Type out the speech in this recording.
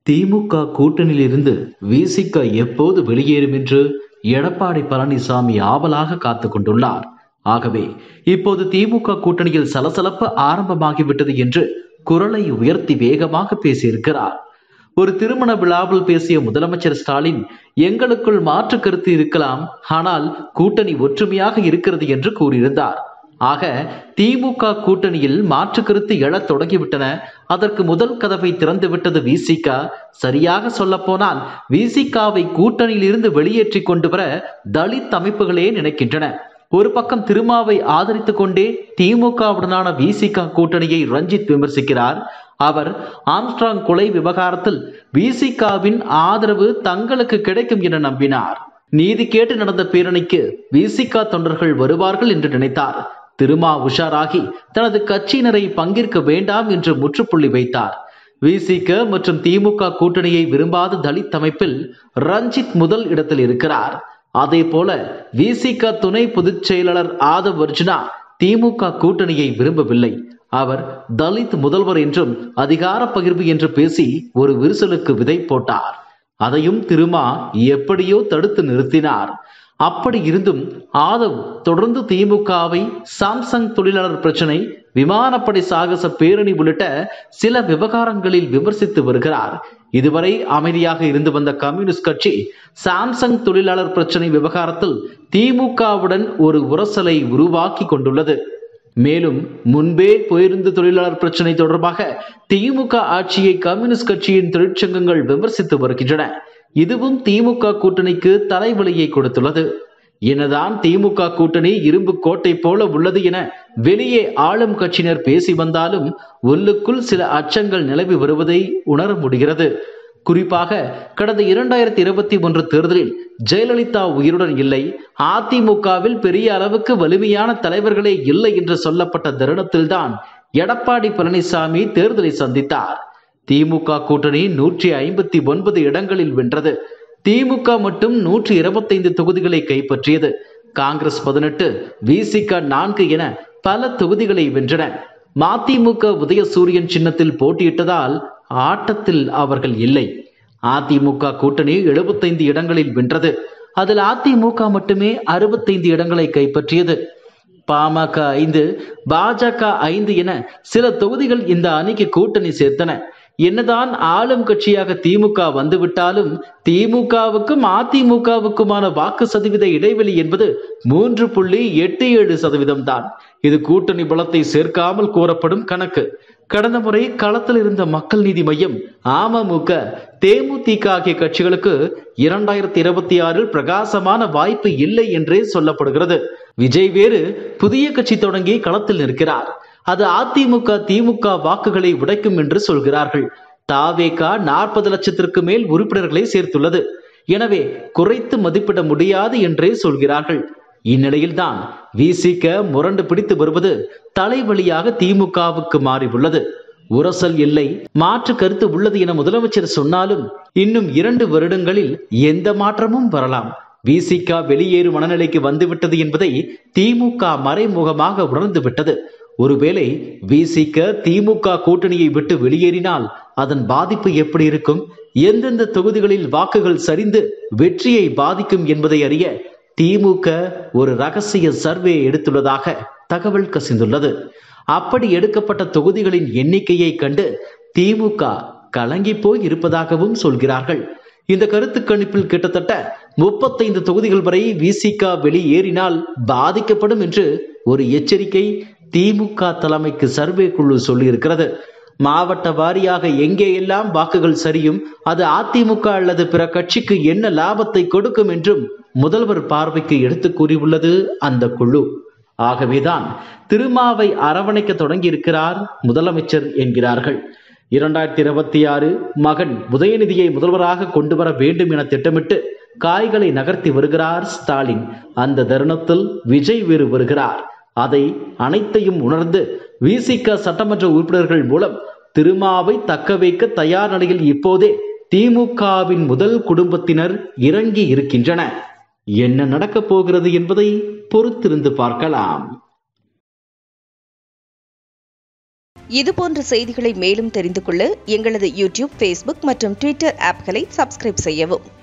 திமுக கூட்டணியிலிருந்து விசிக எப்போது வெளியேறும் என்று எடப்பாடி பழனிசாமி ஆவலாக காத்துக் கொண்டுள்ளார் ஆகவே இப்போது திமுக கூட்டணியில் சலசலப்பு ஆரம்பமாகிவிட்டது என்று குரலை உயர்த்தி வேகமாக பேசியிருக்கிறார் ஒரு திருமண விழாவில் பேசிய முதலமைச்சர் ஸ்டாலின் எங்களுக்குள் மாற்று கருத்து இருக்கலாம் ஆனால் கூட்டணி ஒற்றுமையாக இருக்கிறது என்று கூறியிருந்தார் ஆக திமுக கூட்டணியில் மாற்று கருத்து எழத் தொடங்கிவிட்டன அதற்கு முதல் கதவை திறந்துவிட்டது விசிக சரியாக சொல்ல போனால் விசிகாவை கூட்டணியில் இருந்து வெளியேற்றி கொண்டு வர தலித் அமைப்புகளே நினைக்கின்றன ஒரு பக்கம் திருமாவை ஆதரித்துக் கொண்டே திமுகவுடனான விசிக கூட்டணியை ரஞ்சித் விமர்சிக்கிறார் அவர் ஆம்ஸ்ட்ராங் கொலை விவகாரத்தில் விசிகாவின் ஆதரவு தங்களுக்கு கிடைக்கும் என நம்பினார் நீதி கேட்டு நடந்த பேரணிக்கு விசிக தொண்டர்கள் வருவார்கள் என்று நினைத்தார் திருமா உஷாராகி தனது கட்சியினரை பங்கேற்க வேண்டாம் என்று முற்றுப்புள்ளி வைத்தார் விசிக மற்றும் திமுக கூட்டணியை விரும்பாத தலித் அமைப்பில் ரஞ்சித் முதல் இடத்தில் இருக்கிறார் அதே போல விசிக துணை பொதுச் செயலாளர் ஆதவ் அர்ஜுனா திமுக கூட்டணியை விரும்பவில்லை அவர் தலித் முதல்வர் என்றும் அதிகார பகிர்வு என்று பேசி ஒரு விரிசலுக்கு விதை போட்டார் அதையும் திருமா எப்படியோ தடுத்து நிறுத்தினார் அப்படி இருந்தும் ஆதவ் தொடர்ந்து திமுகவை சாம்சங் தொழிலாளர் பிரச்சனை விமானப்படை சாகச பேரணி உள்ளிட்ட சில விவகாரங்களில் விமர்சித்து வருகிறார் இதுவரை அமைதியாக இருந்து வந்த கம்யூனிஸ்ட் கட்சி சாம்சங் தொழிலாளர் பிரச்சனை விவகாரத்தில் திமுகவுடன் ஒரு உரசலை உருவாக்கி கொண்டுள்ளது மேலும் முன்பே போயிருந்து தொழிலாளர் பிரச்சனை தொடர்பாக திமுக ஆட்சியை கம்யூனிஸ்ட் கட்சியின் தொழிற்சங்கங்கள் விமர்சித்து வருகின்றன இதுவும் திமுக கூட்டணிக்கு தலைவலியை கொடுத்துள்ளது என்னதான் திமுக கூட்டணி இரும்பு கோட்டை போல உள்ளது என வெளியே ஆளும் கட்சியினர் பேசி வந்தாலும் உள்ளுக்குள் சில அச்சங்கள் நிலவி வருவதை உணர முடிகிறது குறிப்பாக கடந்த இரண்டாயிரத்தி இருபத்தி ஒன்று தேர்தலில் ஜெயலலிதா உயிருடன் இல்லை அதிமுகவில் பெரிய அளவுக்கு வலிமையான தலைவர்களே இல்லை என்று சொல்லப்பட்ட தருணத்தில்தான் எடப்பாடி பழனிசாமி தேர்தலை சந்தித்தார் திமுக கூட்டணி நூற்றி ஐம்பத்தி ஒன்பது இடங்களில் வென்றது திமுக மட்டும் நூற்றி இருபத்தைந்து தொகுதிகளை கைப்பற்றியது காங்கிரஸ் பதினெட்டு விசிக நான்கு என பல தொகுதிகளை வென்றன மதிமுக உதயசூரியன் சின்னத்தில் போட்டியிட்டதால் ஆட்டத்தில் அவர்கள் இல்லை அதிமுக கூட்டணி எழுபத்தைந்து இடங்களில் வென்றது அதில் அதிமுக மட்டுமே அறுபத்தைந்து இடங்களை கைப்பற்றியது பாமக ஐந்து பாஜக ஐந்து என சில தொகுதிகள் இந்த அணிக்கு கூட்டணி சேர்த்தன என்னதான் ஆளும் கட்சியாக திமுக வந்துவிட்டாலும் திமுகவுக்கும் அதிமுகவுக்குமான வாக்கு சதவீத இடைவெளி என்பது மூன்று புள்ளி எட்டு ஏழு சதவீதம் தான் இது கூட்டணி பலத்தை சேர்க்காமல் கூறப்படும் கணக்கு கடந்த முறை களத்தில் இருந்த மக்கள் நீதி மையம் அமமுக தேமுதிக ஆகிய கட்சிகளுக்கு இரண்டாயிரத்தி இருபத்தி ஆறில் பிரகாசமான வாய்ப்பு இல்லை என்றே சொல்லப்படுகிறது விஜய் வேறு புதிய கட்சி தொடங்கி களத்தில் நிற்கிறார் அது அதிமுக திமுக வாக்குகளை உடைக்கும் என்று சொல்கிறார்கள் தாவேகா நாற்பது லட்சத்திற்கு மேல் உறுப்பினர்களை சேர்த்துள்ளது எனவே குறைத்து மதிப்பிட முடியாது என்றே சொல்கிறார்கள் இந்நிலையில்தான் விசிக முரண்டு பிடித்து வருவது தலைவலியாக திமுகவுக்கு மாறியுள்ளது உரசல் இல்லை மாற்று கருத்து உள்ளது என முதலமைச்சர் சொன்னாலும் இன்னும் இரண்டு வருடங்களில் எந்த மாற்றமும் வரலாம் விசிக வெளியேறும் மனநிலைக்கு வந்துவிட்டது என்பதை திமுக மறைமுகமாக உணர்ந்து விட்டது ஒருவேளை விசிக திமுக கூட்டணியை விட்டு வெளியேறினால் அதன் பாதிப்பு எப்படி இருக்கும் எந்தெந்த தொகுதிகளில் வாக்குகள் சரிந்து வெற்றியை பாதிக்கும் என்பதை அறிய திமுக ஒரு ரகசிய சர்வே எடுத்துள்ளதாக தகவல் கசிந்துள்ளது அப்படி எடுக்கப்பட்ட தொகுதிகளின் எண்ணிக்கையை கண்டு திமுக கலங்கி போய் இருப்பதாகவும் சொல்கிறார்கள் இந்த கருத்து கணிப்பில் கிட்டத்தட்ட முப்பத்தைந்து தொகுதிகள் வரை விசிக வெளியேறினால் பாதிக்கப்படும் என்று ஒரு எச்சரிக்கை திமுக தலைமைக்கு சர்வே குழு சொல்லியிருக்கிறது மாவட்ட வாரியாக எங்கே எல்லாம் வாக்குகள் சரியும் அது அதிமுக அல்லது பிற கட்சிக்கு என்ன லாபத்தை கொடுக்கும் என்றும் முதல்வர் பார்வைக்கு எடுத்து கூறியுள்ளது அந்த குழு ஆகவேதான் திருமாவை அரவணைக்க தொடங்கியிருக்கிறார் முதலமைச்சர் என்கிறார்கள் இரண்டாயிரத்தி இருபத்தி ஆறு மகன் உதயநிதியை முதல்வராக கொண்டு வர வேண்டும் என திட்டமிட்டு காய்களை நகர்த்தி வருகிறார் ஸ்டாலின் அந்த தருணத்தில் விஜய் வேறு வருகிறார் அதை அனைத்தையும் உணர்ந்து விசிக சட்டமன்ற உறுப்பினர்கள் மூலம் திருமாவை தக்க வைக்க தயார் நிலையில் இப்போதே திமுகவின் முதல் குடும்பத்தினர் இறங்கி இருக்கின்றன என்ன நடக்கப் போகிறது என்பதை பொறுத்திருந்து பார்க்கலாம் இதுபோன்ற செய்திகளை மேலும் தெரிந்து கொள்ள எங்களது யூடியூப் ஃபேஸ்புக் மற்றும் ட்விட்டர் ஆப்களை சப்ஸ்கிரைப் செய்யவும்